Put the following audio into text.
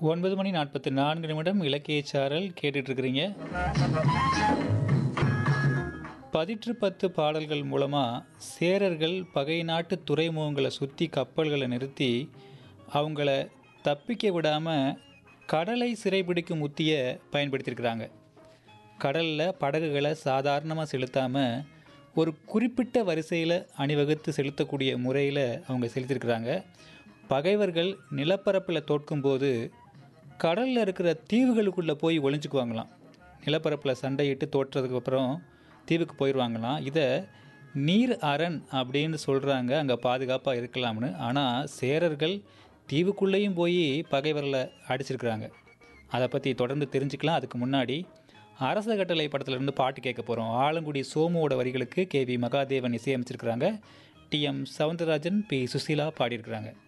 ஒன்பது மணி நாற்பத்தி நான்கு நிமிடம் இலக்கிய சாரல் கேட்டுட்டு இருக்கிறீங்க பதிற்று பத்து பாடல்கள் மூலமாக சேரர்கள் பகை நாட்டு துறைமுகங்களை சுற்றி கப்பல்களை நிறுத்தி அவங்கள தப்பிக்க விடாமல் கடலை சிறைபிடிக்கும் உத்தியை பயன்படுத்தியிருக்கிறாங்க கடலில் படகுகளை சாதாரணமாக செலுத்தாமல் ஒரு குறிப்பிட்ட வரிசையில் அணிவகுத்து செலுத்தக்கூடிய முறையில் அவங்க செலுத்தியிருக்கிறாங்க பகைவர்கள் நிலப்பரப்பில் தோற்கும்போது கடலில் இருக்கிற தீவுகளுக்குள்ளே போய் ஒளிஞ்சுக்குவாங்களாம் நிலப்பரப்பில் சண்டையிட்டு தோற்றதுக்கு அப்புறம் தீவுக்கு போயிடுவாங்களாம் இதை நீர் அரண் அப்படின்னு சொல்கிறாங்க அங்கே பாதுகாப்பாக இருக்கலாம்னு ஆனால் சேரர்கள் தீவுக்குள்ளேயும் போய் பகைவர்களை அடிச்சிருக்கிறாங்க அதை பற்றி தொடர்ந்து தெரிஞ்சுக்கலாம் அதுக்கு முன்னாடி அரச கட்டளை படத்துலேருந்து பாட்டு கேட்க போகிறோம் ஆலங்குடி சோமுவோட வரிகளுக்கு கே வி மகாதேவன் இசையமைச்சிருக்கிறாங்க T M Soundararajan P Susheela பாடியிருக்கிறாங்க